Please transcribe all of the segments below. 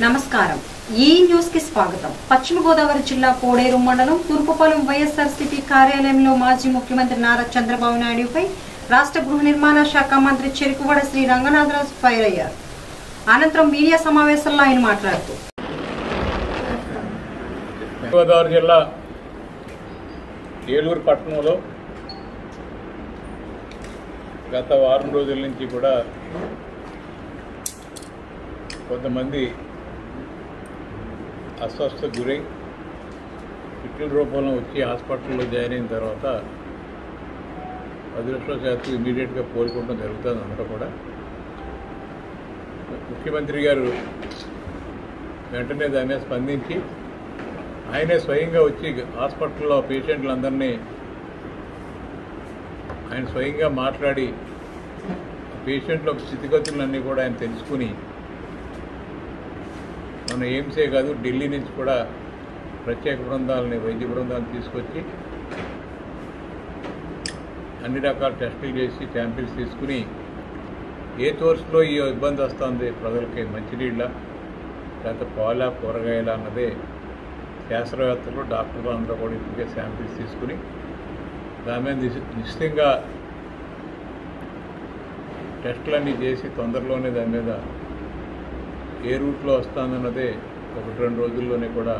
నమస్కారం ఈ న్యూస్ కి స్వాగతం పశ్చిమ గోదావరి జిల్లా కోడేరు మండలం తూర్పుపాలెం వైఎస్ఆర్సీపీ కార్యాలయంలో మాజీ ముఖ్యమంత్రి నారా చంద్రబాబు నాయుడుపై రాష్ట్ర గృహ నిర్మాణ శాఖ మంత్రి చెరుకువాడ శ్రీ రంగనాథరాజు ఫైర్ అయ్యారు అనంతరం మీడియా సమావేశంలో ఆయన మాట్లాడుతూ గోదావరి జిల్లా ఏలూరు పట్టణంలో గత వారం రోజుల నుంచి కూడా కొంతమంది అస్వస్థ గురై పిట్ల రూపంలో వచ్చి హాస్పిటల్లో జాయిన్ అయిన తర్వాత అదృష్టవశాత్తు ఇమీడియట్గా కోలుకోవడం జరుగుతుంది అందరూ కూడా ముఖ్యమంత్రి గారు వెంటనే దాని మీద స్పందించి ఆయనే స్వయంగా వచ్చి హాస్పిటల్లో పేషెంట్లందరినీ ఆయన స్వయంగా మాట్లాడి పేషెంట్ల స్థితిగతులన్నీ కూడా ఆయన తెలుసుకుని మన ఎయిమ్సే కాదు ఢిల్లీ నుంచి కూడా ప్రత్యేక బృందాలని వైద్య బృందాలను తీసుకొచ్చి అన్ని రకాల టెస్టులు చేసి శాంపిల్స్ తీసుకుని ఏ సోర్స్లో ఈ ఇబ్బంది వస్తుంది ప్రజలకి మంచినీళ్ళ లేకపోతే పాల కూరగాయల అన్నదే శాస్త్రవేత్తలు డాక్టర్లు అందరూ కూడా ఇప్పటికే శాంపిల్స్ తీసుకుని దాని మీద నిశ- నిశ్చితంగా టెస్టులన్నీ చేసి తొందరలోనే దాని మీద ఏ రూట్లో వస్తుందన్నదే ఒకటి రెండు రోజుల్లోనే కూడా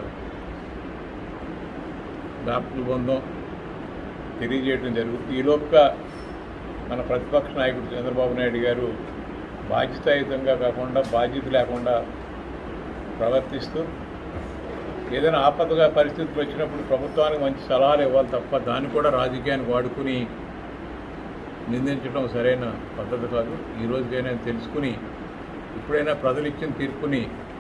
డాక్టర్ల బృందం తెలియజేయడం జరుగుతుంది ఈలోపుగా మన ప్రతిపక్ష నాయకుడు చంద్రబాబు నాయుడు గారు బాధ్యతాయుతంగా కాకుండా బాధ్యత లేకుండా ప్రవర్తిస్తూ ఏదైనా ఆపదగా పరిస్థితులు వచ్చినప్పుడు ప్రభుత్వానికి మంచి సలహాలు ఇవ్వాలి తప్ప దాన్ని కూడా రాజకీయానికి వాడుకుని నిందించడం సరైన పద్ధతి కాదు ఈ రోజుకైనా తెలుసుకుని ఇప్పుడైనా ప్రజలు ఇచ్చిన తీర్పుని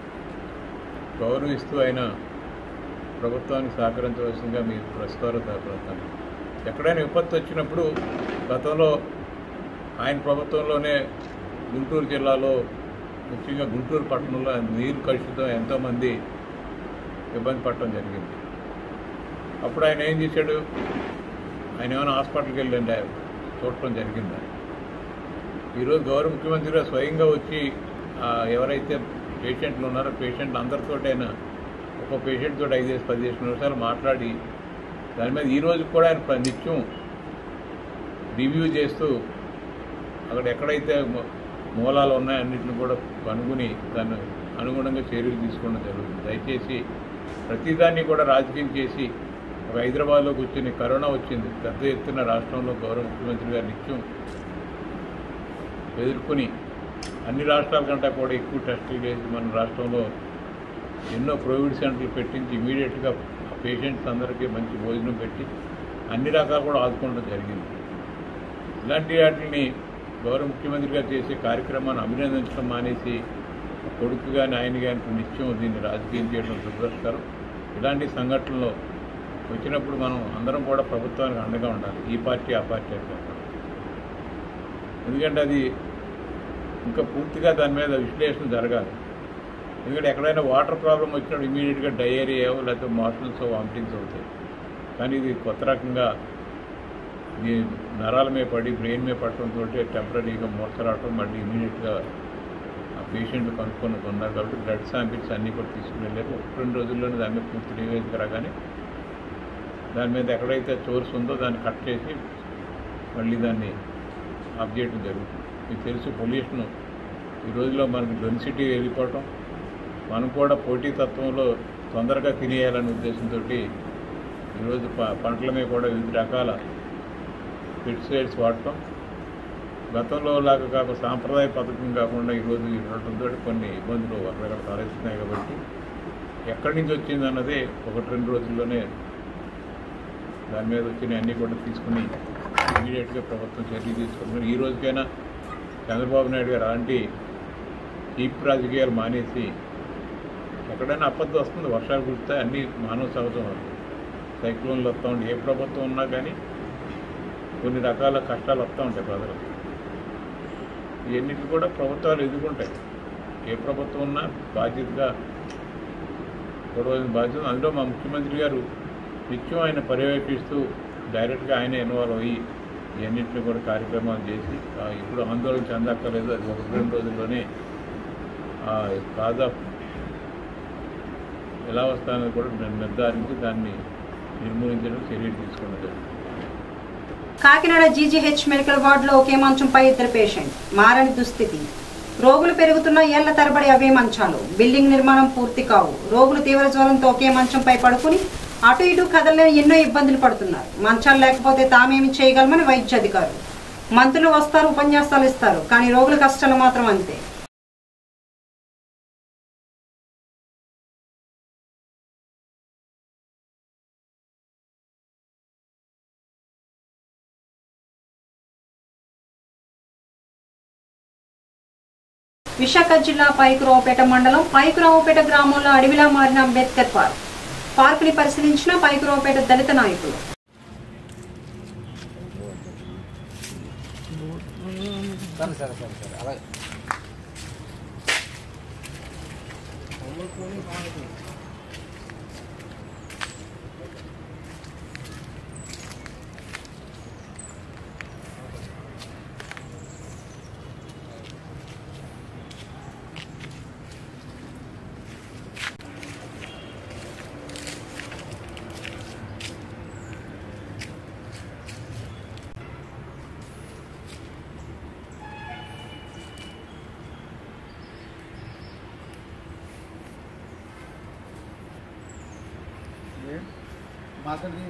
గౌరవిస్తూ ఆయన ప్రభుత్వానికి సహకరించవలసిందిగా మీ ప్రస్తుతాలు సహకరిస్తాను ఎక్కడైనా విపత్తు వచ్చినప్పుడు గతంలో ఆయన ప్రభుత్వంలోనే గుంటూరు జిల్లాలో ముఖ్యంగా గుంటూరు పట్టణంలో నీరు కలుషితం ఎంతోమంది ఇబ్బంది పడటం జరిగింది అప్పుడు ఆయన ఏం చేశాడు ఆయన ఏమైనా హాస్పిటల్కి వెళ్ళండి చూడటం జరిగిందా ఈరోజు గౌరవ ముఖ్యమంత్రి గారు స్వయంగా వచ్చి ఆ, ఎవరైతే పేషెంట్లు ఉన్నారో పేషెంట్లు అందరితోటైనా ఒక పేషెంట్ తోటి ఐదేసి పదిహేను నిమిషాలు మాట్లాడి దాని మీద ఈ రోజు కూడా ఆయన ప్ర- నిత్యం రివ్యూ చేస్తూ అక్కడ ఎక్కడైతే మూ- మూలాలు ఉన్నాయో అన్నింటిని కూడా కనుగొని దాన్ని అనుగుణంగా చర్యలు తీసుకోవడం జరుగుతుంది దయచేసి ప్రతిదాన్ని కూడా రాజకీయం చేసి ఒక హైదరాబాద్లో కూర్చొని కరోనా వచ్చింది పెద్ద ఎత్తున రాష్ట్రంలో గౌరవ ముఖ్యమంత్రి గారు నిత్యం ఎదుర్కొని అన్ని రాష్ట్రాల కంటే కూడా ఎక్కువ టెస్టులు చేసి మన రాష్ట్రంలో ఎన్నో ప్రైవేట్ సెంటర్లు పెట్టించి ఇమీడియట్గా ఆ పేషెంట్స్ అందరికీ మంచి భోజనం పెట్టి అన్ని రకాలు కూడా ఆదుకోవడం జరిగింది ఇలాంటి వాటిని గౌరవ ముఖ్యమంత్రి గారు చేసే కార్యక్రమాన్ని అభినందించడం మానేసి కొడుకు కానీ ఆయన కానీ నిత్యం దీన్ని రాజకీయం చేయడం దురదృష్టకరం ఇలాంటి సంఘటనలు వచ్చినప్పుడు మనం అందరం కూడా ప్రభుత్వానికి అండగా ఉండాలి ఈ పార్టీ ఆ పార్టీ అని కాకుండా. ఎందుకంటే అది ఇంకా పూర్తిగా దాని మీద విశ్లేషణ జరగాలి ఎందుకంటే ఎక్కడైనా వాటర్ ప్రాబ్లం వచ్చినప్పుడు ఇమీడియట్గా డయేరియా లేకపోతే మోషన్స్ వామిటింగ్స్ అవుతాయి కానీ ఇది కొత్త రకంగా ఇది నరాల మీద పడి బ్రెయిన్ మీద పడటంతో టెంపరీగా మూర్చ రావటం మళ్ళీ ఇమీడియట్గా ఆ పేషెంట్ కనుక్కొని ఉన్నారు కాబట్టి బ్లడ్ శాంపిల్స్ అన్నీ కూడా తీసుకుని వెళ్ళారు ఒక రెండు రోజుల్లోనే దాని మీద పూర్తి నివేదిక రాగానే దాని మీద ఎక్కడైతే చోర్స్ ఉందో దాన్ని కట్ చేసి మళ్ళీ దాన్ని ఆఫ్ చేయడం జరుగుతుంది మీకు తెలుసు పొల్యూషన్ ఈ రోజులో మనకి డెన్సిటీ వెళ్ళిపోవటం మనం కూడా పోటీతత్వంలో తొందరగా తినేయాలనే ఉద్దేశంతో ఈరోజు ప పంటల మీద కూడా వివిధ రకాల పెస్టిసైడ్స్ వాడటం గతంలో లాగా కాక సాంప్రదాయ పథకం కాకుండా ఈరోజు ఉండటంతో కొన్ని ఇబ్బందులు అక్కడ తలెత్తున్నాయి కాబట్టి ఎక్కడి నుంచి వచ్చింది అన్నది ఒకటి రెండు రోజుల్లోనే దాని మీద వచ్చిన అన్నీ కూడా తీసుకుని ఇమీడియట్గా ప్రభుత్వం చర్య తీసుకుంటున్నారు ఈ రోజుకైనా చంద్రబాబు నాయుడు గారు అలాంటి చీప్ రాజకీయాలు మానేసి ఎక్కడైనా అబద్ధం వస్తుంది వర్షాలు కురిస్తే అన్నీ మానవ సహజం అది సైక్లోన్లు వస్తూ ఉంటాయి ఏ ప్రభుత్వం ఉన్నా కానీ కొన్ని రకాల కష్టాలు వస్తూ ఉంటాయి ప్రజలకు ఇవన్నిటి కూడా ప్రభుత్వాలు ఎదుర్కొంటాయి ఏ ప్రభుత్వం ఉన్నా బాధ్యతగా చూడవలసిన బాధ్యత అందులో మా ముఖ్యమంత్రి గారు నిత్యం ఆయన పర్యవేక్షిస్తూ డైరెక్ట్గా ఆయన ఇన్వాల్వ్ అయ్యి ఇవన్నింటినీ కూడా కార్యక్రమాలు చేసి ఆ, ఇప్పుడు ఆందోళన చెందక్కర్లేదు అది ఒక రెండు రోజుల్లోనే కాజ్ ఆఫ్ ఎలా వస్తాయన్నది కూడా దాన్ని నిర్ధారించి దాన్ని నిర్మూలించడం చర్యలు తీసుకోవడం జరుగుతుంది కాకినాడ జీజీహెచ్ మెడికల్ వార్డులో ఒకే మంచంపై ఇద్దరు పేషెంట్ మారని దుస్థితి రోగులు పెరుగుతున్న ఏళ్ల తరబడి అవే మంచాలు బిల్డింగ్ నిర్మాణం పూర్తి కావు రోగులు తీవ్ర జ్వరంతో ఒకే మంచంపై పడుకుని అటు ఇటు కదలలేని ఎన్నో ఇబ్బందులు పడుతున్నారు మంచాలు లేకపోతే తామేమి చేయగలమని వైద్య అధికారులు మంత్రులు వస్తారు ఉపన్యాసాలు ఇస్తారు కానీ రోగుల కష్టాలు మాత్రం అంతే విశాఖ జిల్లా పైకురావుపేట మండలం పైకురావుపేట గ్రామంలో అడవిలా మారిన అంబేద్కర్ పార్క్ పార్కుని పరిశీలించిన పైకురావుపేట దళిత నాయకులు సరే సరే సరే సరే అలాగే మాట్లాడి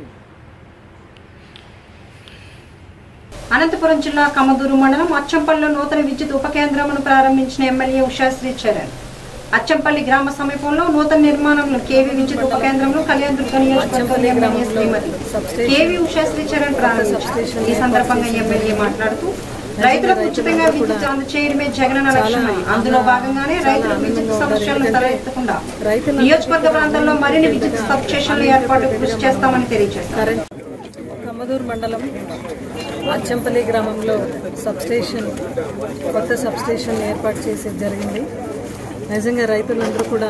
అనంతపురం జిల్లా కమదూరు మండలం అచ్చంపల్లిలో నూతన విద్యుత్ ఉప కేంద్రమును ప్రారంభించిన ఎమ్మెల్యే ఉషాశ్రీ చరణ్ అచ్చంపల్లి గ్రామ సమీపంలో నూతన నిర్మాణంలో కేవీ విద్యుత్ ఉప కేంద్రంలో కళ్యాణ్ దుర్గ నియోజకవర్గం ఎమ్మెల్యే శ్రీమతి కేవీ ఉషాశ్రీ చరణ్ ప్రారంభించారు ఈ సందర్భంగా ఎమ్మెల్యే మాట్లాడుతూ రైతులకు ఉచితంగా విద్యుత్ అందచేయడమే జగనన్న లక్ష్యమని అందులో భాగంగానే రైతులకు విద్యుత్ సమస్యలను తలెత్తకుండా నియోజకవర్గ ప్రాంతాల్లో మరిన్ని విద్యుత్ సబ్ స్టేషన్ల ఏర్పాటుకు కృషి చేస్తామని తెలియజేశారు కరెంట్ కమ్మదూరు మండలం అచ్చంపల్లి గ్రామంలో సబ్స్టేషన్ కొత్త సబ్స్టేషన్ ఏర్పాటు చేసి జరిగింది నిజంగా రైతులందరూ కూడా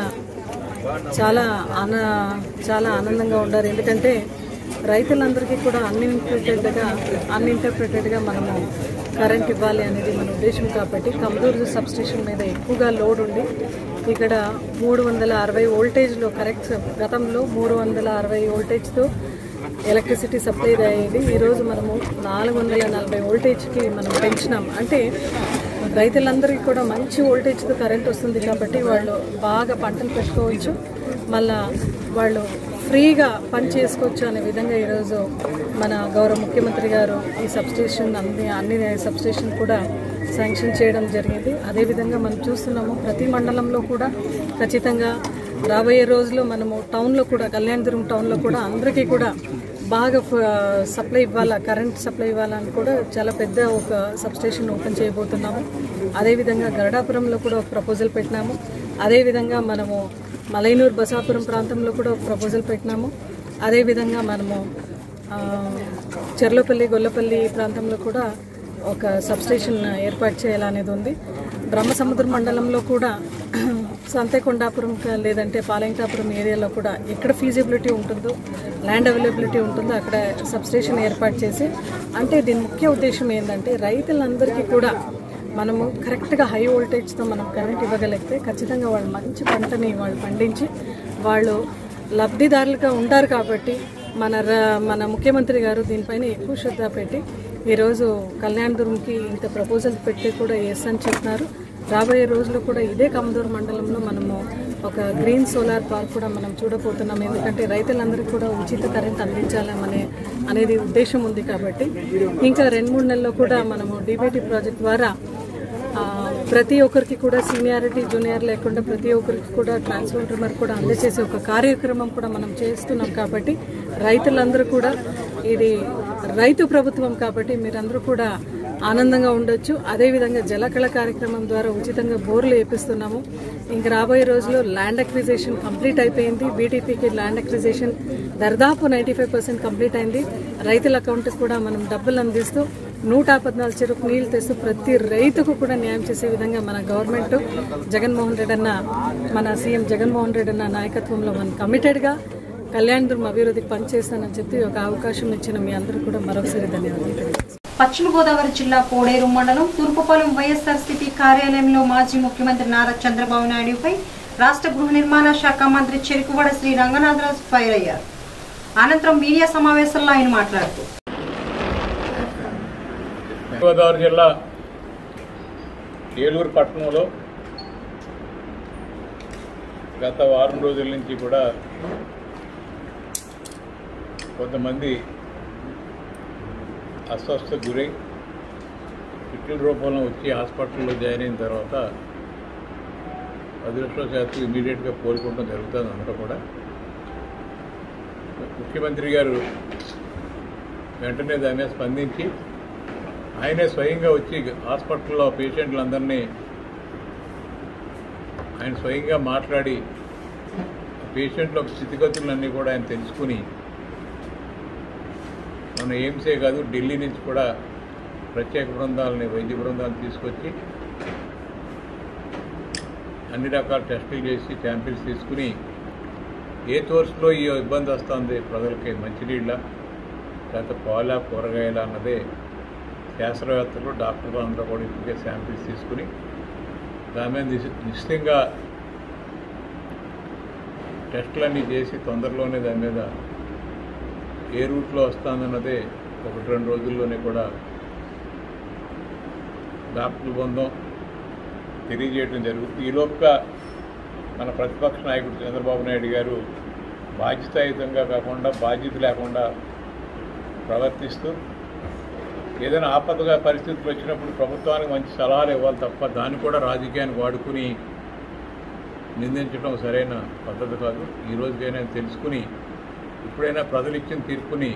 చాలా ఆన చాలా ఆనందంగా ఉన్నారు ఎందుకంటే రైతులందరికీ కూడా అన్ఇంటర్ప్రిటెడ్గా అన్ఇంటర్ప్రిటెడ్గా మనము కరెంట్ ఇవ్వాలి అనేది మన ఉద్దేశం కాబట్టి కమదూరు సబ్స్టేషన్ మీద ఎక్కువగా లోడ్ ఉండి ఇక్కడ మూడు వందల అరవై వోల్టేజ్లో కరెక్ట్ గతంలో మూడు వందల అరవై వోల్టేజ్తో ఎలక్ట్రిసిటీ సప్లై అయ్యేది ఈరోజు మనము నాలుగు వందల నలభై వోల్టేజ్కి మనం పెంచినాం అంటే రైతులందరికీ కూడా మంచి వోల్టేజ్తో కరెంట్ వస్తుంది కాబట్టి వాళ్ళు బాగా పంటలు పెట్టుకోవచ్చు మళ్ళా వాళ్ళు ఫ్రీగా పని చేసుకోవచ్చు అనే విధంగా ఈరోజు మన గౌరవ ముఖ్యమంత్రి గారు ఈ సబ్స్టేషన్ అన్ని అన్ని సబ్స్టేషన్ కూడా శాంక్షన్ చేయడం జరిగింది అదేవిధంగా మనం చూస్తున్నాము ప్రతి మండలంలో కూడా ఖచ్చితంగా రాబోయే రోజుల్లో మనము టౌన్లో కూడా కళ్యాణదుర్గం టౌన్లో కూడా అందరికీ కూడా బాగా ఫ- సప్లై ఇవ్వాలా కరెంట్ సప్లై ఇవ్వాలని కూడా చాలా పెద్ద ఒక సబ్స్టేషన్ ఓపెన్ చేయబోతున్నాము అదేవిధంగా గరుడాపురంలో కూడా ఒక ప్రపోజల్ పెట్టినాము అదేవిధంగా మనము మలైనూరు బసాపురం ప్రాంతంలో కూడా ఒక ప్రపోజల్ పెట్టినాము అదేవిధంగా మనము ఆ, చెర్లపల్లి గొల్లపల్లి ప్రాంతంలో కూడా ఒక సబ్స్టేషన్ ఏర్పాటు చేయాలనేది ఉంది బ్రహ్మసముద్రం మండలంలో కూడా సంతేకొండాపురం క- లేదంటే పాలెంకాపురం ఏరియాలో కూడా ఎక్కడ ఫీజిబిలిటీ ఉంటుందో ల్యాండ్ అవైలబిలిటీ ఉంటుందో అక్కడ సబ్స్టేషన్ ఏర్పాటు చేసి అంటే దీని ముఖ్య ఉద్దేశం ఏంటంటే రైతులందరికీ కూడా మనము కరెక్ట్గా హై వోల్టేజ్తో మనం కరెంట్ ఇవ్వగలిగితే ఖచ్చితంగా వాళ్ళు మంచి పంటని వాళ్ళు పండించి వాళ్ళు లబ్ధిదారులుగా ఉంటారు కాబట్టి మన ర- మన ముఖ్యమంత్రి గారు దీనిపైన ఎక్కువ శ్రద్ధ పెట్టి ఈరోజు కళ్యాణదుర్గంకి ఇంత ప్రపోజల్ పెట్టి కూడా ఎస్ అని చెప్తున్నారు రాబోయే రోజుల్లో కూడా ఇదే కమదూరు మండలంలో మనము ఒక గ్రీన్ సోలార్ పార్క్ కూడా మనం చూడబోతున్నాం ఎందుకంటే రైతులందరికీ కూడా ఉచిత కరెంట్ అందించాలనే అనేది ఉద్దేశం ఉంది కాబట్టి ఇంకా రెండు మూడు నెలల్లో కూడా మనము డిబిటీ ప్రాజెక్ట్ ద్వారా ఆ, ప్రతి ఒక్కరికి కూడా సీనియారిటీ జూనియర్ లేకుండా ప్రతి ఒక్కరికి కూడా ట్రాన్స్ఫార్మర్ కూడా అందజేసే ఒక కార్యక్రమం కూడా మనం చేస్తున్నాం కాబట్టి రైతులందరూ కూడా ఇది రైతు ప్రభుత్వం కాబట్టి మీరందరూ కూడా ఆనందంగా ఉండొచ్చు అదేవిధంగా జలకళ కార్యక్రమం ద్వారా ఉచితంగా బోర్లు వేపిస్తున్నాము ఇంక రాబోయే రోజుల్లో ల్యాండ్ అక్విజిషన్ కంప్లీట్ అయిపోయింది బీటీపీకి ల్యాండ్ అక్విజిషన్ దర్దాపు నైంటీ ఫైవ్ పర్సెంట్ కంప్లీట్ అయింది రైతుల అకౌంట్కి కూడా మనం డబ్బులు అందిస్తూ నూట పద్నాలుగు చెరుకు నీళ్లు తెస్తూ ప్రతి రైతుకు కూడా న్యాయం చేసే విధంగా మన గవర్నమెంట్ జగన్మోహన్ రెడ్డి అన్న మన సీఎం జగన్మోహన్ రెడ్డి అన్న నాయకత్వంలో మనం కమిటెడ్గా కళ్యాణదుర్గం అభివృద్ధికి పనిచేస్తానని చెప్పి ఒక అవకాశం ఇచ్చిన మీ అందరూ కూడా మరొకసారి ధన్యవాదాలు తెలియజేస్తున్నాను. పశ్చిమ గోదావరి జిల్లా కోడేరు మండలం తూర్పుపాలెం వైఎస్ఆర్సీపీ కార్యాలయంలో మాజీ ముఖ్యమంత్రి నారా చంద్రబాబు నాయుడుపై రాష్ట్ర గృహ నిర్మాణ శాఖ మంత్రి చెరుకువాడ శ్రీ రంగనాథరాజు ఫైర్ అయ్యారు అనంతరం మీడియా సమావేశంలో ఆయన మాట్లాడుతూ గోదావరి జిల్లా ఏలూరు పట్టణంలో గత వారం రోజుల నుంచి కూడా కొంతమంది అస్వస్థ గురై పిట్ల రూపంలో వచ్చి హాస్పిటల్లో జాయిన్ అయిన తర్వాత అదృష్టవశాత్తు ఇమీడియట్గా కోలుకోవడం జరుగుతుంది అందరూ కూడా ముఖ్యమంత్రి గారు వెంటనే దాని మీద స్పందించి ఆయనే స్వయంగా వచ్చి హాస్పిటల్లో పేషెంట్లందరినీ ఆయన స్వయంగా మాట్లాడి పేషెంట్ల స్థితిగతులన్నీ కూడా ఆయన తెలుసుకుని మన ఎయిమ్సే కాదు ఢిల్లీ నుంచి కూడా ప్రత్యేక బృందాలని వైద్య బృందాలు తీసుకొచ్చి అన్ని రకాల టెస్టులు చేసి శాంపిల్స్ తీసుకుని ఏ సోర్స్లో ఈ ఇబ్బంది వస్తుంది ప్రజలకి మంచినీళ్ళ లేకపోతే పాల కూరగాయల అన్నదే శాస్త్రవేత్తలు డాక్టర్లు అందరూ కూడా ఇప్పటికే శాంపిల్స్ తీసుకుని దాని మీద నిశ- నిశ్చితంగా టెస్టులన్నీ చేసి తొందరలోనే దాని మీద ఏ రూట్లో వస్తుందన్నదే ఒకటి రెండు రోజుల్లోనే కూడా డాక్టర్ల బృందం తెలియజేయడం జరుగుతుంది ఈలోపుగా మన ప్రతిపక్ష నాయకుడు చంద్రబాబు నాయుడు గారు బాధ్యతాయుతంగా కాకుండా బాధ్యత లేకుండా ప్రవర్తిస్తూ ఏదైనా ఆపదగా పరిస్థితులు వచ్చినప్పుడు ప్రభుత్వానికి మంచి సలహాలు ఇవ్వాలి తప్ప దాన్ని కూడా రాజకీయానికి వాడుకుని నిందించడం సరైన పద్ధతి కాదు ఈ రోజుకైనా తెలుసుకుని ఇప్పుడైనా ప్రజలు ఇచ్చిన తీర్పుని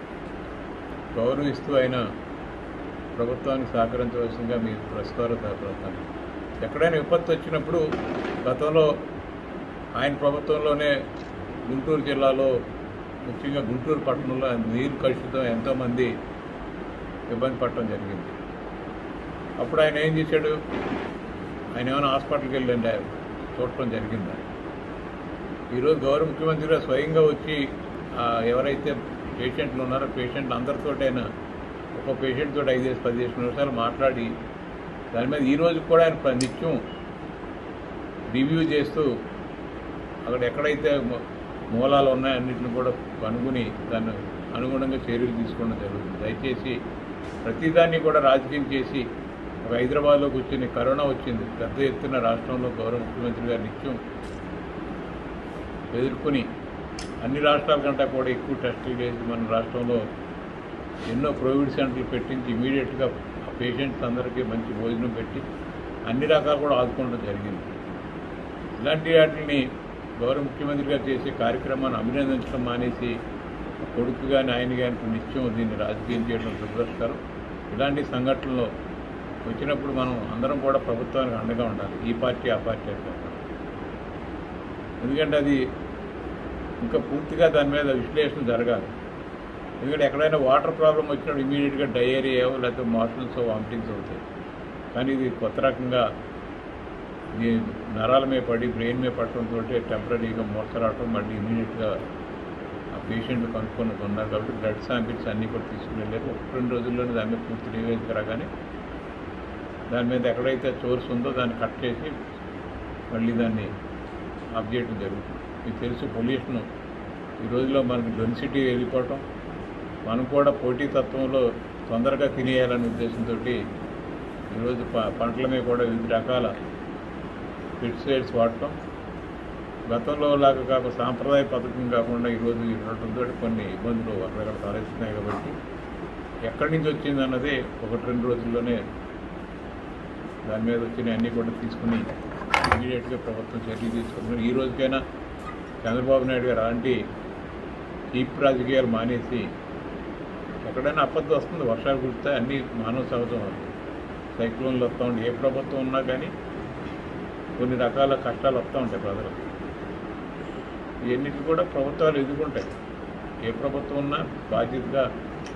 గౌరవిస్తూ ఆయన ప్రభుత్వానికి సహకరించవలసిందిగా మీ ప్రస్తుతాలు సహకరిస్తాను ఎక్కడైనా విపత్తు వచ్చినప్పుడు గతంలో ఆయన ప్రభుత్వంలోనే గుంటూరు జిల్లాలో ముఖ్యంగా గుంటూరు పట్టణంలో నీరు కలుషితం ఎంతోమంది ఇబ్బంది పడటం జరిగింది అప్పుడు ఆయన ఏం చేశాడు ఆయన ఏమైనా హాస్పిటల్కి వెళ్ళండి ఆయన చూడటం జరిగిందా ఈరోజు గౌరవ ముఖ్యమంత్రి గారు స్వయంగా వచ్చి ఆ, ఎవరైతే పేషెంట్లు ఉన్నారో పేషెంట్లు అందరితోటైనా ఒక పేషెంట్ తోటి ఐదేసి పదిహేను నిమిషాలు మాట్లాడి దాని మీద ఈ రోజు కూడా ఆయన ప్ర- నిత్యం రివ్యూ చేస్తూ అక్కడ ఎక్కడైతే మూ- మూలాలు ఉన్నాయో అన్నింటిని కూడా కనుగొని దాన్ని అనుగుణంగా చర్యలు తీసుకోవడం జరుగుతుంది దయచేసి ప్రతిదాన్ని కూడా రాజకీయం చేసి ఒక హైదరాబాద్లో కూర్చొని కరోనా వచ్చింది పెద్ద ఎత్తున రాష్ట్రంలో గౌరవ ముఖ్యమంత్రి గారు నిత్యం ఎదుర్కొని అన్ని రాష్ట్రాల కంటే కూడా ఎక్కువ టెస్టులు చేసి మన రాష్ట్రంలో ఎన్నో కోవిడ్ సెంటర్లు పెట్టించి ఇమీడియట్గా ఆ పేషెంట్స్ అందరికీ మంచి భోజనం పెట్టి అన్ని రకాలు కూడా ఆదుకోవడం జరిగింది ఇలాంటి వాటిని గౌరవ ముఖ్యమంత్రి గారు చేసే కార్యక్రమాన్ని అభినందించడం మానేసి కొడుకు కానీ ఆయన కానీ నిత్యం దీన్ని రాజకీయం చేయడం దురదృష్టకరం ఇలాంటి సంఘటనలు వచ్చినప్పుడు మనం అందరం కూడా ప్రభుత్వానికి అండగా ఉండాలి ఈ పార్టీ ఆ పార్టీ అని కాకుండా. ఎందుకంటే అది ఇంకా పూర్తిగా దాని మీద విశ్లేషణ జరగాలి ఎందుకంటే ఎక్కడైనా వాటర్ ప్రాబ్లం వచ్చినప్పుడు ఇమీడియట్గా డయేరియా లేకపోతే మోషన్స్ వామిటింగ్స్ అవుతాయి కానీ ఇది కొత్త రకంగా ఇది నరాల మీద పడి బ్రెయిన్ మీద పడటంతో టెంపరీగా మోస రావటం మళ్ళీ ఇమీడియట్గా ఆ పేషెంట్ కనుక్కొని ఉన్నారు కాబట్టి బ్లడ్ శాంపిల్స్ అన్నీ కూడా తీసుకుని వెళ్ళారు ఒక రెండు రోజుల్లోనే దాని మీద పూర్తి నివేదిక రాగానే దాని మీద ఎక్కడైతే సోర్స్ ఉందో దాన్ని కట్ చేసి మళ్ళీ దాన్ని ఆఫ్ చేయడం జరుగుతుంది మీకు తెలుసు పొల్యూషన్ ఈ రోజులో మనకి డెన్సిటీ వెళ్ళిపోవటం మనం కూడా పోటీతత్వంలో తొందరగా తినేయాలనే ఉద్దేశంతో ఈరోజు ప పంటల మీద కూడా వివిధ రకాల పెస్టిసైడ్స్ వాడటం గతంలో లాగా కాక సాంప్రదాయ పద్ధతిని కాకుండా ఈరోజు ఉండటంతో కొన్ని ఇబ్బందులు అక్కడక్కడ తలెత్తున్నాయి కాబట్టి ఎక్కడి నుంచి వచ్చింది అన్నది ఒకటి రెండు రోజుల్లోనే దాని మీద వచ్చిన అన్నీ కూడా తీసుకుని ఇమీడియట్గా ప్రభుత్వం చర్య తీసుకుంటున్నారు ఈ రోజుకైనా చంద్రబాబు నాయుడు గారు అలాంటి చీప్ రాజకీయాలు మానేసి ఎక్కడైనా అబద్ధం వస్తుంది వర్షాలు కురుస్తాయి అన్నీ మానవ సహజం అవుతుంది సైక్లోన్లు వస్తూ ఉంటాయి ఏ ప్రభుత్వం ఉన్నా కానీ కొన్ని రకాల కష్టాలు వస్తూ ఉంటాయి ప్రజలకు ఇవన్నిటి కూడా ప్రభుత్వాలు ఎదుర్కొంటాయి ఏ ప్రభుత్వం ఉన్నా బాధ్యతగా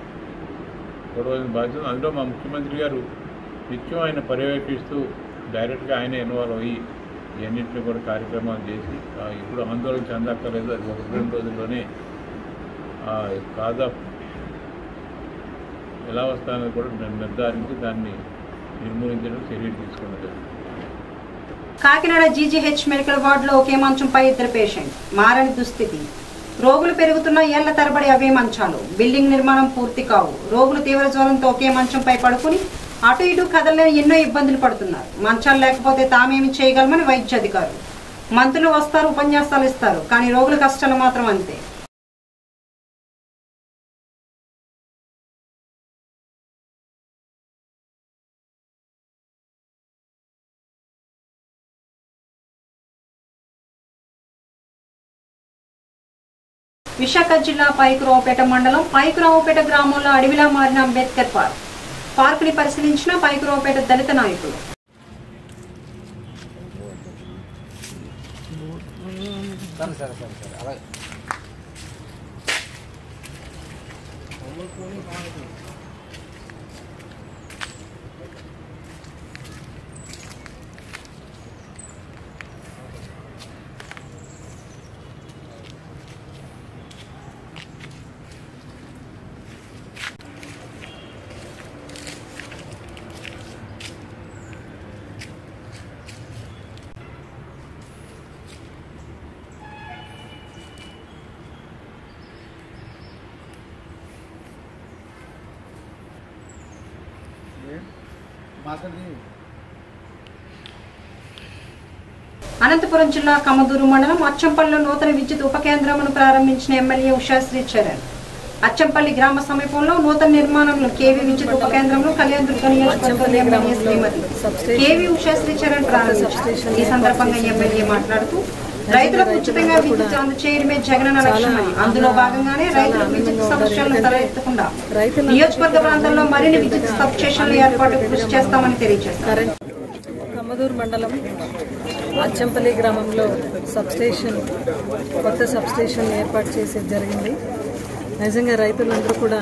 గొడవలసిన బాధ్యత అందులో మా ముఖ్యమంత్రి గారు నిత్యం ఆయన పర్యవేక్షిస్తూ డైరెక్ట్గా ఆయన ఇన్వాల్వ్ అయ్యి ఇవన్నింటినీ కూడా కార్యక్రమాలు చేసి ఆ, ఇప్పుడు ఆందోళన చెందక్కర్లేదు అది ఒక రెండు రోజుల్లోనే ఆ కాజ్ ఆఫ్ ఎలా వస్తానని కూడా నిర్- నిర్ధారించి దాన్ని నిర్మూలించడం చర్యలు తీసుకోవడం జరుగుతుంది కాకినాడ జీజీహెచ్ మెడికల్ వార్డులో ఒకే మంచంపై ఇద్దరు పేషెంట్ మారని దుస్థితి రోగులు పెరుగుతున్న ఏళ్ల తరబడి అవే మంచాలు బిల్డింగ్ నిర్మాణం పూర్తి కావు రోగులు తీవ్ర జ్వరంతో ఒకే మంచంపై పడుకుని అటు ఇటు కదలలేని ఎన్నో ఇబ్బందులు పడుతున్నారు మంచాలు లేకపోతే తామేమి చేయగలమని వైద్య అధికారులు మంత్రులు వస్తారు ఉపన్యాసాలు ఇస్తారు కానీ రోగుల కష్టాలు మాత్రం అంతే విశాఖ జిల్లా పైకురావుపేట మండలం పైకురావుపేట గ్రామంలో అడవిలా మారిన అంబేద్కర్ పార్క్ పార్క్ ని పరిశీలించిన పైకురావుపేట దళిత నాయకులు సరే సరే సరే సరే అలాగే మాట్లాడి అనంతపురం జిల్లా కమదూరు మండలం అచ్చంపల్లిలో నూతన విద్యుత్ ఉప కేంద్రమును ప్రారంభించిన ఎమ్మెల్యే ఉషాశ్రీ చరణ్ అచ్చంపల్లి గ్రామ సమీపంలో నూతన నిర్మాణంలో కేవీ విద్యుత్ ఉప కేంద్రంలో కళ్యాణ్ దుర్గ నియోజకవర్గం ఎమ్మెల్యే శ్రీమతి కేవీ ఉషాశ్రీ చరణ్ ప్రారంభించారు ఈ సందర్భంగా ఎమ్మెల్యే మాట్లాడుతూ రైతులకు ఉచితంగా విద్యుత్ అందచేయడమే జగనన్న లక్ష్యమని అందులో భాగంగానే రైతులకు విద్యుత్ సమస్యలను తలెత్తకుండా నియోజకవర్గ ప్రాంతాల్లో మరిన్ని విద్యుత్ సబ్ స్టేషన్ల ఏర్పాటుకు కృషి చేస్తామని తెలియజేశారు కరెంట్ కమ్మదూరు మండలం అచ్చంపల్లి గ్రామంలో సబ్స్టేషన్ కొత్త సబ్స్టేషన్ ఏర్పాటు చేసి జరిగింది నిజంగా రైతులందరూ కూడా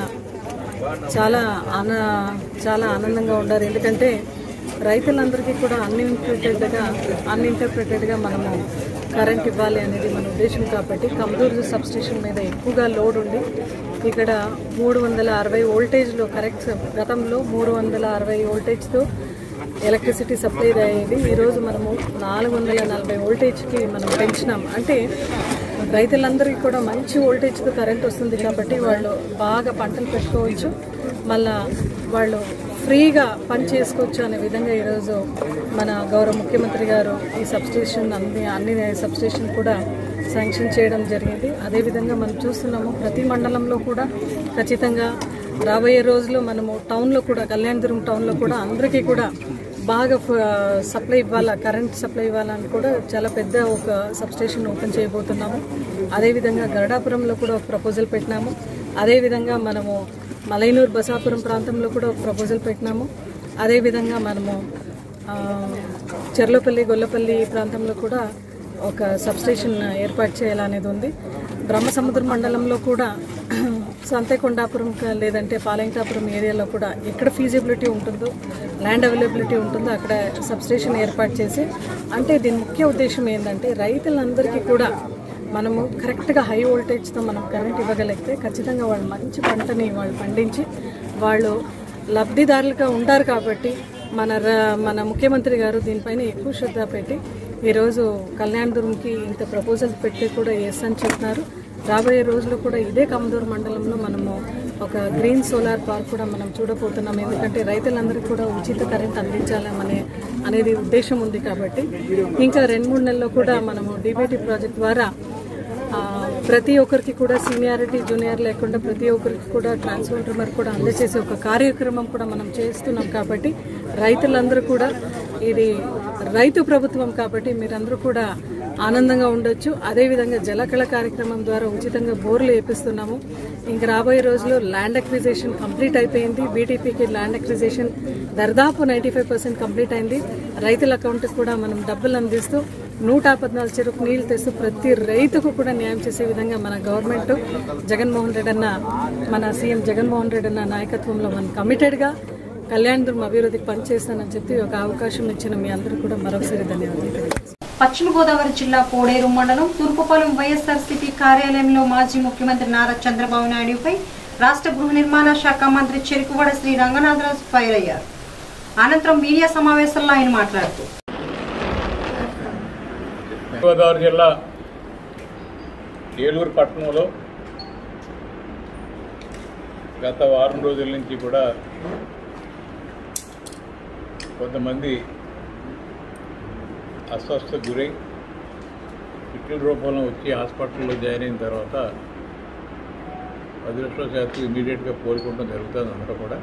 చాలా ఆన చాలా ఆనందంగా ఉన్నారు ఎందుకంటే రైతులందరికీ కూడా అన్ఇంటర్ప్రిటెడ్గా అన్ఇంటర్ప్రిటెడ్గా మనము కరెంట్ ఇవ్వాలి అనేది మన ఉద్దేశం కాబట్టి కమదూరు సబ్స్టేషన్ మీద ఎక్కువగా లోడ్ ఉంది ఇక్కడ మూడు వందల అరవై వోల్టేజ్లో కరెక్ట్ గతంలో మూడు వందల అరవై వోల్టేజ్తో ఎలక్ట్రిసిటీ సప్లై అయ్యేది ఈరోజు మనము నాలుగు వందల నలభై వోల్టేజ్కి మనం పెంచినాం అంటే రైతులందరికీ కూడా మంచి వోల్టేజ్తో కరెంట్ వస్తుంది కాబట్టి వాళ్ళు బాగా పంటలు పెట్టుకోవచ్చు మళ్ళా వాళ్ళు ఫ్రీగా పని చేసుకోవచ్చు అనే విధంగా ఈరోజు మన గౌరవ ముఖ్యమంత్రి గారు ఈ సబ్స్టేషన్ అన్ని అన్ని సబ్స్టేషన్ కూడా శాంక్షన్ చేయడం జరిగింది అదేవిధంగా మనం చూస్తున్నాము ప్రతి మండలంలో కూడా ఖచ్చితంగా రాబోయే రోజుల్లో మనము టౌన్లో కూడా కళ్యాణదుర్గం టౌన్లో కూడా అందరికీ కూడా బాగా ఫ- సప్లై ఇవ్వాలా కరెంట్ సప్లై ఇవ్వాలని కూడా చాలా పెద్ద ఒక సబ్స్టేషన్ ఓపెన్ చేయబోతున్నాము అదేవిధంగా గరడాపురంలో కూడా ఒక ప్రపోజల్ పెట్టినాము అదేవిధంగా మనము మలైనూరు బసాపురం ప్రాంతంలో కూడా ఒక ప్రపోజల్ పెట్టినాము అదేవిధంగా మనము ఆ, చెర్లపల్లి గొల్లపల్లి ప్రాంతంలో కూడా ఒక సబ్స్టేషన్ ఏర్పాటు చేయాలనేది ఉంది బ్రహ్మసముద్ర మండలంలో కూడా సంతేకొండాపురం క- లేదంటే పాలెంకాపురం ఏరియాలో కూడా ఎక్కడ ఫీజిబిలిటీ ఉంటుందో ల్యాండ్ అవైలబిలిటీ ఉంటుందో అక్కడ సబ్స్టేషన్ ఏర్పాటు చేసి అంటే దీని ముఖ్య ఉద్దేశం ఏంటంటే రైతులందరికీ కూడా మనము కరెక్ట్గా హై వోల్టేజ్తో మనం కరెంట్ ఇవ్వగలిగితే ఖచ్చితంగా వాళ్ళు మంచి పంటని వాళ్ళు పండించి వాళ్ళు లబ్ధిదారులుగా ఉంటారు కాబట్టి మన ర- మన ముఖ్యమంత్రి గారు దీనిపైన ఎక్కువ శ్రద్ధ పెట్టి ఈరోజు కళ్యాణదుర్గంకి ఇంత ప్రపోజల్ పెట్టి కూడా ఎస్ అని చెప్తున్నారు రాబోయే రోజుల్లో కూడా ఇదే కమదూరు మండలంలో మనము ఒక గ్రీన్ సోలార్ పార్క్ కూడా మనం చూడబోతున్నాం ఎందుకంటే రైతులందరికీ కూడా ఉచిత కరెంట్ అందించాలనే అనేది ఉద్దేశం ఉంది కాబట్టి ఇంకా రెండు మూడు నెలల్లో కూడా మనము డిబిటీ ప్రాజెక్ట్ ద్వారా ఆ, ప్రతి ఒక్కరికి కూడా సీనియారిటీ జూనియర్ లేకుండా ప్రతి ఒక్కరికి కూడా ట్రాన్స్ఫార్మర్ కూడా అందజేసే ఒక కార్యక్రమం కూడా మనం చేస్తున్నాం కాబట్టి రైతులందరూ కూడా ఇది రైతు ప్రభుత్వం కాబట్టి మీరందరూ కూడా ఆనందంగా ఉండొచ్చు అదేవిధంగా జలకళ కార్యక్రమం ద్వారా ఉచితంగా బోర్లు వేపిస్తున్నాము ఇంకా రాబోయే రోజుల్లో ల్యాండ్ అక్విజిషన్ కంప్లీట్ అయిపోయింది బీటీపీకి ల్యాండ్ అక్విజిషన్ దర్దాపు నైంటీ ఫైవ్ పర్సెంట్ కంప్లీట్ అయింది రైతుల అకౌంట్కి కూడా మనం డబ్బులు అందిస్తూ నూట పద్నాలుగు చెరుకు నీళ్లు తెస్తూ ప్రతి రైతుకు కూడా న్యాయం చేసే విధంగా మన గవర్నమెంట్ జగన్మోహన్ రెడ్డి అన్న మన సీఎం జగన్మోహన్ రెడ్డి అన్న నాయకత్వంలో మనం కమిటెడ్గా కళ్యాణదుర్గం అభివృద్ధికి పనిచేస్తానని చెప్పి ఒక అవకాశం ఇచ్చిన మీ అందరూ కూడా మరొకసారి ధన్యవాదాలు తెలియజేస్తున్నాను. పశ్చిమ గోదావరి జిల్లా కోడేరు మండలం తూర్పుపాలెం వైఎస్ఆర్సీపీ కార్యాలయంలో మాజీ ముఖ్యమంత్రి నారా చంద్రబాబు నాయుడుపై రాష్ట్ర గృహ నిర్మాణ శాఖ మంత్రి చెరుకువాడ శ్రీ రంగనాథరాజు ఫైర్ అయ్యారు అనంతరం మీడియా సమావేశంలో ఆయన మాట్లాడుతూ గోదావరి జిల్లా ఏలూరు పట్టణంలో గత వారం రోజుల నుంచి కూడా కొంతమంది అస్వస్థ గురై పిట్ల రూపంలో వచ్చి హాస్పిటల్లో జాయిన్ అయిన తర్వాత అదృష్టవశాత్తు ఇమీడియట్గా కోలుకోవడం జరుగుతుంది అందరూ కూడా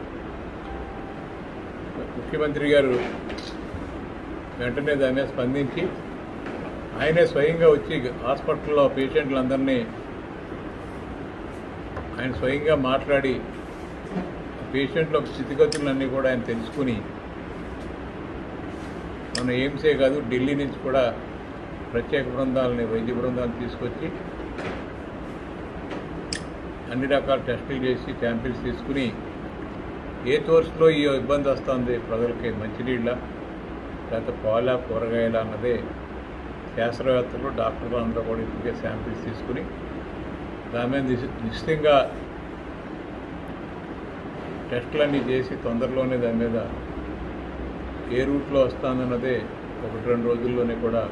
ముఖ్యమంత్రి గారు వెంటనే దాని మీద స్పందించి ఆయనే స్వయంగా వచ్చి హాస్పిటల్లో పేషెంట్లందరినీ ఆయన స్వయంగా మాట్లాడి పేషెంట్ల స్థితిగతులన్నీ కూడా ఆయన తెలుసుకుని మన ఎయిమ్సే కాదు ఢిల్లీ నుంచి కూడా ప్రత్యేక బృందాలని వైద్య బృందాలను తీసుకొచ్చి అన్ని రకాల టెస్టులు చేసి శాంపిల్స్ తీసుకుని ఏ సోర్స్లో ఈ ఇబ్బంది వస్తుంది ప్రజలకి మంచినీళ్ళ లేకపోతే పాల కూరగాయల అన్నదే శాస్త్రవేత్తలు డాక్టర్లు అందరూ కూడా ఇప్పటికే శాంపిల్స్ తీసుకుని దాని మీద నిశ- నిశ్చితంగా టెస్టులన్నీ చేసి తొందరలోనే దాని మీద ఏ రూట్లో వస్తుందన్నదే ఒకటి రెండు రోజుల్లోనే కూడా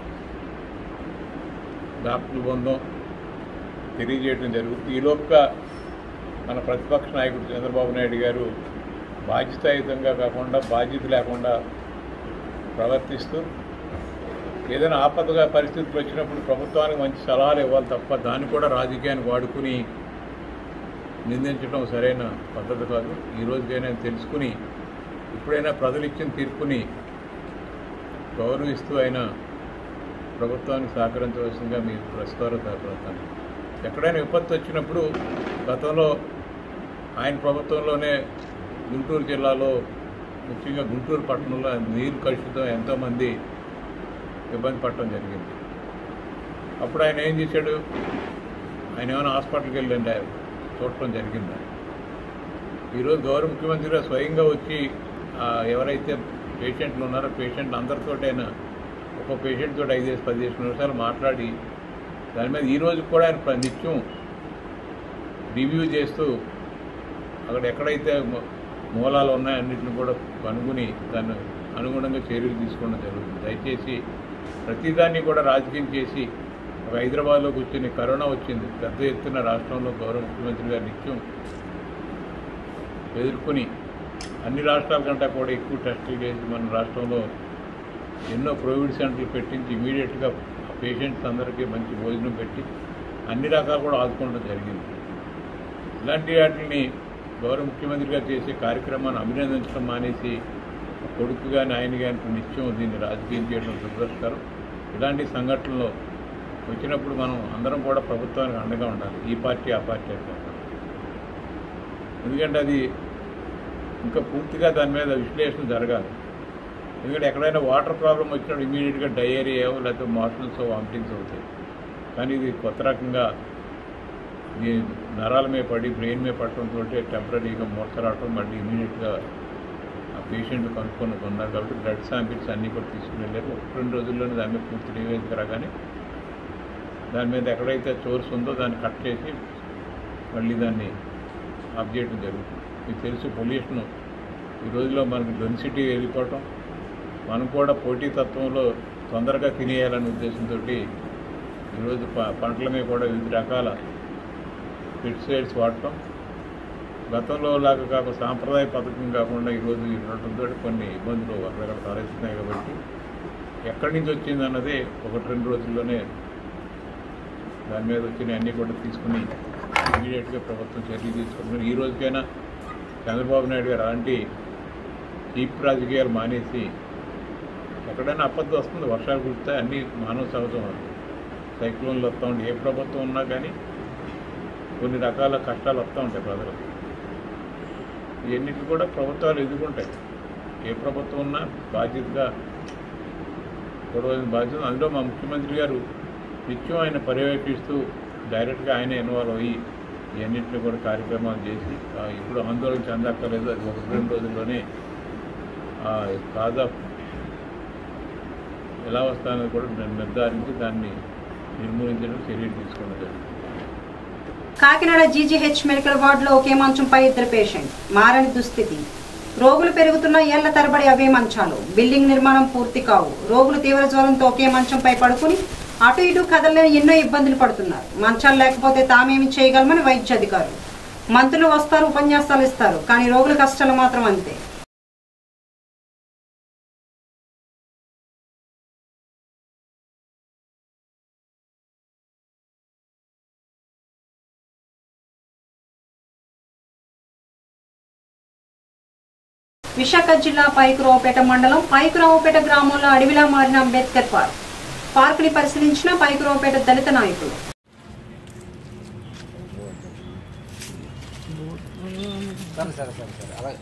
డాక్టర్ల బృందం తెలియజేయడం జరుగుతుంది ఈలోపుగా మన ప్రతిపక్ష నాయకుడు చంద్రబాబు నాయుడు గారు బాధ్యతాయుతంగా కాకుండా బాధ్యత లేకుండా ప్రవర్తిస్తూ ఏదైనా ఆపదగా పరిస్థితులు వచ్చినప్పుడు ప్రభుత్వానికి మంచి సలహాలు ఇవ్వాలి తప్ప దాన్ని కూడా రాజకీయానికి వాడుకుని నిందించడం సరైన పద్ధతి కాదు ఈ రోజుకైనా తెలుసుకుని ఇప్పుడైనా ప్రజలు ఇచ్చిన తీర్పుని గౌరవిస్తూ ఆయన ప్రభుత్వానికి సహకరించవలసిందిగా మీ ప్రస్తుతాలు సహకరిస్తాను ఎక్కడైనా విపత్తు వచ్చినప్పుడు గతంలో ఆయన ప్రభుత్వంలోనే గుంటూరు జిల్లాలో ముఖ్యంగా గుంటూరు పట్టణంలో నీరు కలుషితం ఎంతోమంది ఇబ్బంది పడటం జరిగింది అప్పుడు ఆయన ఏం చేశాడు ఆయన ఏమైనా హాస్పిటల్కి వెళ్ళండి చూడటం జరిగిందా ఈరోజు గౌరవ ముఖ్యమంత్రి గారు స్వయంగా వచ్చి ఆ, ఎవరైతే పేషెంట్లు ఉన్నారో పేషెంట్లు అందరితోటైనా ఒక పేషెంట్ తోటి ఐదేసి పదిహేను నిమిషాలు మాట్లాడి దాని మీద ఈ రోజు కూడా ఆయన ప్ర- నిత్యం రివ్యూ చేస్తూ అక్కడ ఎక్కడైతే మూ- మూలాలు ఉన్నాయో అన్నింటిని కూడా కనుగొని దాన్ని అనుగుణంగా చర్యలు తీసుకోవడం జరుగుతుంది దయచేసి ప్రతిదాన్ని కూడా రాజకీయం చేసి ఒక హైదరాబాద్లో కూర్చొని కరోనా వచ్చింది పెద్ద ఎత్తున రాష్ట్రంలో గౌరవ ముఖ్యమంత్రి గారు నిత్యం ఎదుర్కొని అన్ని రాష్ట్రాల కంటే కూడా ఎక్కువ టెస్టులు చేసి మన రాష్ట్రంలో ఎన్నో కోవిడ్ సెంటర్లు పెట్టించి ఇమీడియట్గా ఆ పేషెంట్స్ అందరికీ మంచి భోజనం పెట్టి అన్ని రకాలు కూడా ఆదుకోవడం జరిగింది ఇలాంటి వాటిని గౌరవ ముఖ్యమంత్రి గారు చేసే కార్యక్రమాన్ని అభినందించడం మానేసి కొడుకు కానీ ఆయన కానీ నిత్యం దీన్ని రాజకీయం చేయడం దురదృష్టకరం ఇలాంటి సంఘటనలు వచ్చినప్పుడు మనం అందరం కూడా ప్రభుత్వానికి అండగా ఉండాలి ఈ పార్టీ ఆ పార్టీ అని కాకుండా. ఎందుకంటే అది ఇంకా పూర్తిగా దాని మీద విశ్లేషణ జరగాలి ఎందుకంటే ఎక్కడైనా వాటర్ ప్రాబ్లం వచ్చినప్పుడు ఇమీడియట్గా డయేరియా లేకపోతే మోషన్స్ వామిటింగ్స్ అవుతాయి కానీ ఇది కొత్త రకంగా ఈ నరాల మీద పడి బ్రెయిన్ మీద పట్టడంతో టెంపరీగా మూర్చ రావటం మళ్ళీ ఇమీడియట్గా ఆ పేషెంట్ కనుక్కొని ఉన్నారు కాబట్టి బ్లడ్ శాంపిల్స్ అన్నీ కూడా తీసుకుని వెళ్ళారు ఒక రెండు రోజుల్లోనే దాని మీద పూర్తి నివేదిక రాగానే దాని మీద ఎక్కడైతే సోర్స్ ఉందో దాన్ని కట్ చేసి మళ్ళీ దాన్ని ఆఫ్ చేయడం జరుగుతుంది మీకు తెలుసు పొల్యూషన్ ఈ రోజుల్లో మనకి డెన్సిటీ వెళ్ళిపోవటం మనం కూడా పోటీతత్వంలో తొందరగా తినేయాలనే ఉద్దేశంతో ఈరోజు ప పంటల మీద కూడా వివిధ రకాల పెస్టిసైడ్స్ వాడటం గతంలో లాగా కాక సాంప్రదాయ పథకం కాకుండా ఈరోజు ఈ ఉండటంతో కొన్ని ఇబ్బందులు అక్కడ తలెత్తున్నాయి కాబట్టి ఎక్కడి నుంచి వచ్చింది అన్నది ఒకటి రెండు రోజుల్లోనే దాని మీద వచ్చిన అన్నీ కూడా తీసుకుని ఇమీడియట్గా ప్రభుత్వం చర్యలు తీసుకుంటున్నారు ఈ రోజుకైనా చంద్రబాబు నాయుడు గారు అలాంటి చీప్ రాజకీయాలు మానేసి ఎక్కడైనా అబద్ధం వస్తుంది వర్షాలు కురిస్తే అన్నీ మానవ సహజం అది సైక్లోన్లు వస్తూ ఉంటాయి ఏ ప్రభుత్వం ఉన్నా కానీ కొన్ని రకాల కష్టాలు వస్తూ ఉంటాయి ప్రజలకు ఇవన్నిటి కూడా ప్రభుత్వాలు ఎదుర్కొంటాయి ఏ ప్రభుత్వం ఉన్నా బాధ్యతగా గొడవలసిన బాధ్యత అందులో మా ముఖ్యమంత్రి గారు నిత్యం ఆయన పర్యవేక్షిస్తూ డైరెక్ట్గా ఆయన ఇన్వాల్వ్ అయ్యి ఇవన్నింటినీ కూడా కార్యక్రమాలు చేసి ఆ, ఇప్పుడు ఆందోళన చెందక్కర్లేదు అది ఒక రెండు రోజుల్లోనే కాజ్ ఆఫ్ ఎలా వస్తానని కూడా నిర్- నిర్ధారించి దాన్ని నిర్మూలించడం చర్యలు తీసుకోవడం జరుగుతుంది కాకినాడ జీజీహెచ్ మెడికల్ వార్డులో ఒకే మంచంపై ఇద్దరు పేషెంట్ మారని దుస్థితి రోగులు పెరుగుతున్న ఏళ్ల తరబడి అవే మంచాలు బిల్డింగ్ నిర్మాణం పూర్తి కావు రోగులు తీవ్ర జ్వరంతో ఒకే మంచంపై పడుకుని అటు ఇటు కదలని ఎన్నో ఇబ్బందులు పడుతున్నారు మంచాలు లేకపోతే తామేమి చేయగలమని వైద్య అధికారులు మంత్రులు వస్తారు ఉపన్యాసాలు ఇస్తారు కానీ రోగుల కష్టాలు మాత్రం అంతే విశాఖ జిల్లా పైకురావుపేట మండలం పైకురావుపేట గ్రామంలో అడవిలా మారిన అంబేద్కర్ పార్క్ పార్క్ ని పరిశీలించిన పైకురావుపేట దళిత నాయకులు సరే సరే సరే సరే అలాగే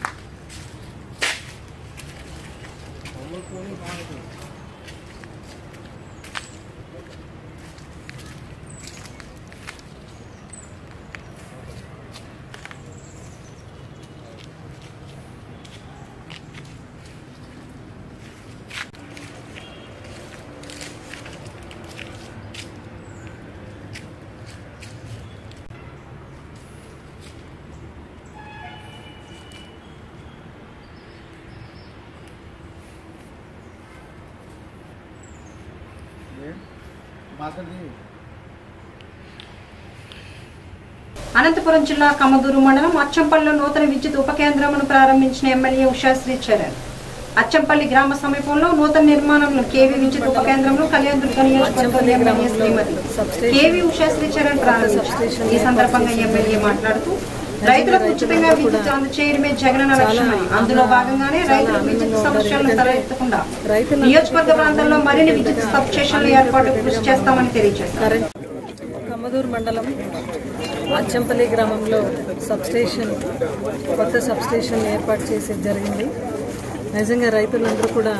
అనంతపురం జిల్లా కమదూరు మండలం అచ్చంపల్లిలో నూతన విద్యుత్ ఉప కేంద్రమును ప్రారంభించిన ఎమ్మెల్యే ఉషాశ్రీ చరణ్ అచ్చంపల్లి గ్రామ సమీపంలో నూతన నిర్మాణంలో కేవీ విద్యుత్ ఉప కేంద్రంలో కళ్యాణ్ దుర్గ నియోజకవర్గం ఎమ్మెల్యే శ్రీమతి కేవీ ఉషాశ్రీ చరణ్ ప్రారంభించారు ఈ సందర్భంగా ఎమ్మెల్యే మాట్లాడుతూ రైతులకు ఉచితంగా విద్యుత్ అందచేయడమే జగనన్న లక్ష్యమని అందులో భాగంగానే రైతులకు విద్యుత్ సమస్యలను తలెత్తకుండా నియోజకవర్గ ప్రాంతాల్లో మరిన్ని విద్యుత్ సబ్ స్టేషన్ల ఏర్పాటుకు కృషి చేస్తామని తెలియజేశారు కరెంట్ కమ్మదూరు మండలం అచ్చంపల్లి గ్రామంలో సబ్స్టేషన్ కొత్త సబ్స్టేషన్ ఏర్పాటు చేసి జరిగింది నిజంగా రైతులందరూ కూడా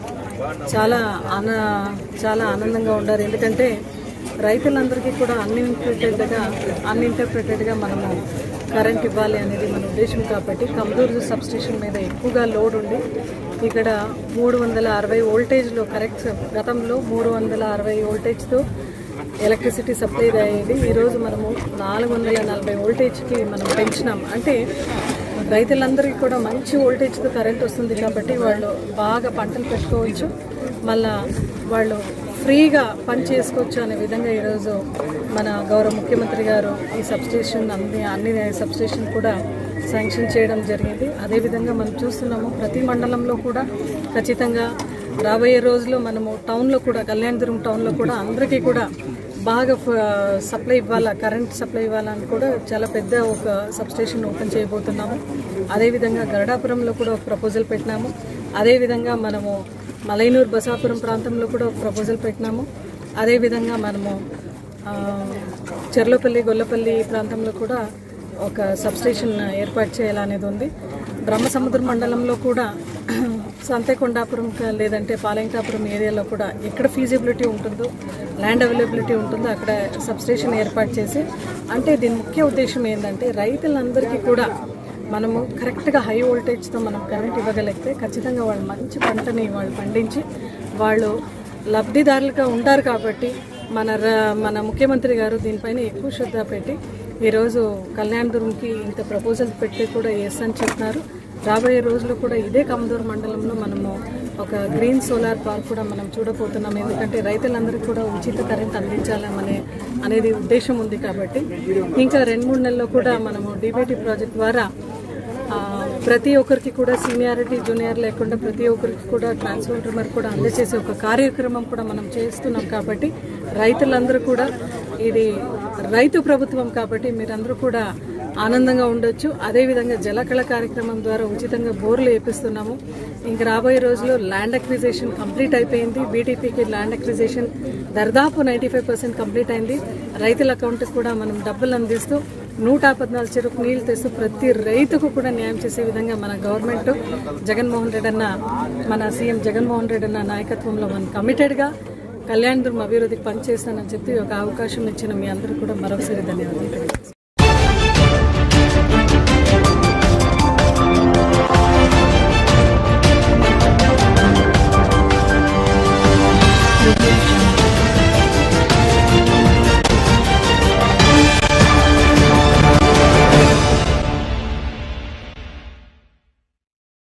చాలా ఆన చాలా ఆనందంగా ఉన్నారు ఎందుకంటే రైతులందరికీ కూడా అన్ఇంటర్ప్రిటెడ్గా అన్ఇంటర్ప్రిటెడ్గా మనము కరెంట్ ఇవ్వాలి అనేది మన ఉద్దేశం కాబట్టి కమదూరు సబ్స్టేషన్ మీద ఎక్కువగా లోడ్ ఉండి ఇక్కడ మూడు వందల అరవై వోల్టేజ్లో కరెక్ట్ గతంలో మూడు వందల అరవై వోల్టేజ్తో ఎలక్ట్రిసిటీ సప్లై అయ్యేది ఈరోజు మనము నాలుగు వందల నలభై వోల్టేజ్కి మనం పెంచినాం అంటే రైతులందరికీ కూడా మంచి వోల్టేజ్తో కరెంట్ వస్తుంది కాబట్టి వాళ్ళు బాగా పంటలు పెట్టుకోవచ్చు మళ్ళా వాళ్ళు ఫ్రీగా పని చేసుకోవచ్చు అనే విధంగా ఈరోజు మన గౌరవ ముఖ్యమంత్రి గారు ఈ సబ్స్టేషన్ అన్ని అన్ని సబ్స్టేషన్ కూడా శాంక్షన్ చేయడం జరిగింది అదేవిధంగా మనం చూస్తున్నాము ప్రతి మండలంలో కూడా ఖచ్చితంగా రాబోయే రోజుల్లో మనము టౌన్లో కూడా కళ్యాణదుర్గం టౌన్లో కూడా అందరికీ కూడా బాగా ఫ- సప్లై ఇవ్వాలా కరెంట్ సప్లై ఇవ్వాలని కూడా చాలా పెద్ద ఒక సబ్స్టేషన్ ఓపెన్ చేయబోతున్నాము అదేవిధంగా గరుడాపురంలో కూడా ఒక ప్రపోజల్ పెట్టినాము అదేవిధంగా మనము మలైనూరు బసాపురం ప్రాంతంలో కూడా ఒక ప్రపోజల్ పెట్టినాము అదేవిధంగా మనము ఆ, చెర్లపల్లి గొల్లపల్లి ప్రాంతంలో కూడా ఒక సబ్స్టేషన్ ఏర్పాటు చేయాలనేది ఉంది బ్రహ్మసముద్రం మండలంలో కూడా సంతేకొండాపురం క- లేదంటే పాలెంకాపురం ఏరియాలో కూడా ఎక్కడ ఫీజిబిలిటీ ఉంటుందో ల్యాండ్ అవైలబిలిటీ ఉంటుందో అక్కడ సబ్స్టేషన్ ఏర్పాటు చేసి అంటే దీని ముఖ్య ఉద్దేశం ఏంటంటే రైతులందరికీ కూడా మనము కరెక్ట్గా హై వోల్టేజ్తో మనం కరెంట్ ఇవ్వగలిగితే ఖచ్చితంగా వాళ్ళు మంచి పంటని వాళ్ళు పండించి వాళ్ళు లబ్ధిదారులుగా ఉంటారు కాబట్టి మన ర- మన ముఖ్యమంత్రి గారు దీనిపైన ఎక్కువ శ్రద్ధ పెట్టి ఈరోజు కళ్యాణదుర్గంకి ఇంత ప్రపోజల్ పెట్టి కూడా ఎస్ అని చెప్తున్నారు రాబోయే రోజుల్లో కూడా ఇదే కమదూరు మండలంలో మనము ఒక గ్రీన్ సోలార్ పార్క్ కూడా మనం చూడబోతున్నాం ఎందుకంటే రైతులందరికీ కూడా ఉచిత కరెంట్ అందించాలనే అనేది ఉద్దేశం ఉంది కాబట్టి ఇంకా రెండు మూడు నెలల్లో కూడా మనము డిబిటీ ప్రాజెక్ట్ ద్వారా ఆ, ప్రతి ఒక్కరికి కూడా సీనియారిటీ జూనియర్ లేకుండా ప్రతి ఒక్కరికి కూడా ట్రాన్స్ఫార్మర్ కూడా అందజేసే ఒక కార్యక్రమం కూడా మనం చేస్తున్నాం కాబట్టి రైతులందరూ కూడా ఇది రైతు ప్రభుత్వం కాబట్టి మీరందరూ కూడా ఆనందంగా ఉండొచ్చు అదేవిధంగా జలకళ కార్యక్రమం ద్వారా ఉచితంగా బోర్లు వేపిస్తున్నాము ఇంక రాబోయే రోజుల్లో ల్యాండ్ అక్విజిషన్ కంప్లీట్ అయిపోయింది బీటీపీకి ల్యాండ్ అక్విజిషన్ దర్దాపు నైంటీ ఫైవ్ పర్సెంట్ కంప్లీట్ అయింది రైతుల అకౌంట్కి కూడా మనం డబ్బులు అందిస్తూ నూట పద్నాలుగు చెరుకు నీళ్లు తెస్తూ ప్రతి రైతుకు కూడా న్యాయం చేసే విధంగా మన గవర్నమెంట్ జగన్మోహన్ రెడ్డి అన్న మన సీఎం జగన్మోహన్ రెడ్డి అన్న నాయకత్వంలో మనం కమిటెడ్గా కళ్యాణదుర్గం అభివృద్ధికి పనిచేస్తానని చెప్పి ఒక అవకాశం ఇచ్చిన మీ అందరూ కూడా మరొకసారి ధన్యవాదాలు తెలియజేస్తున్నాను.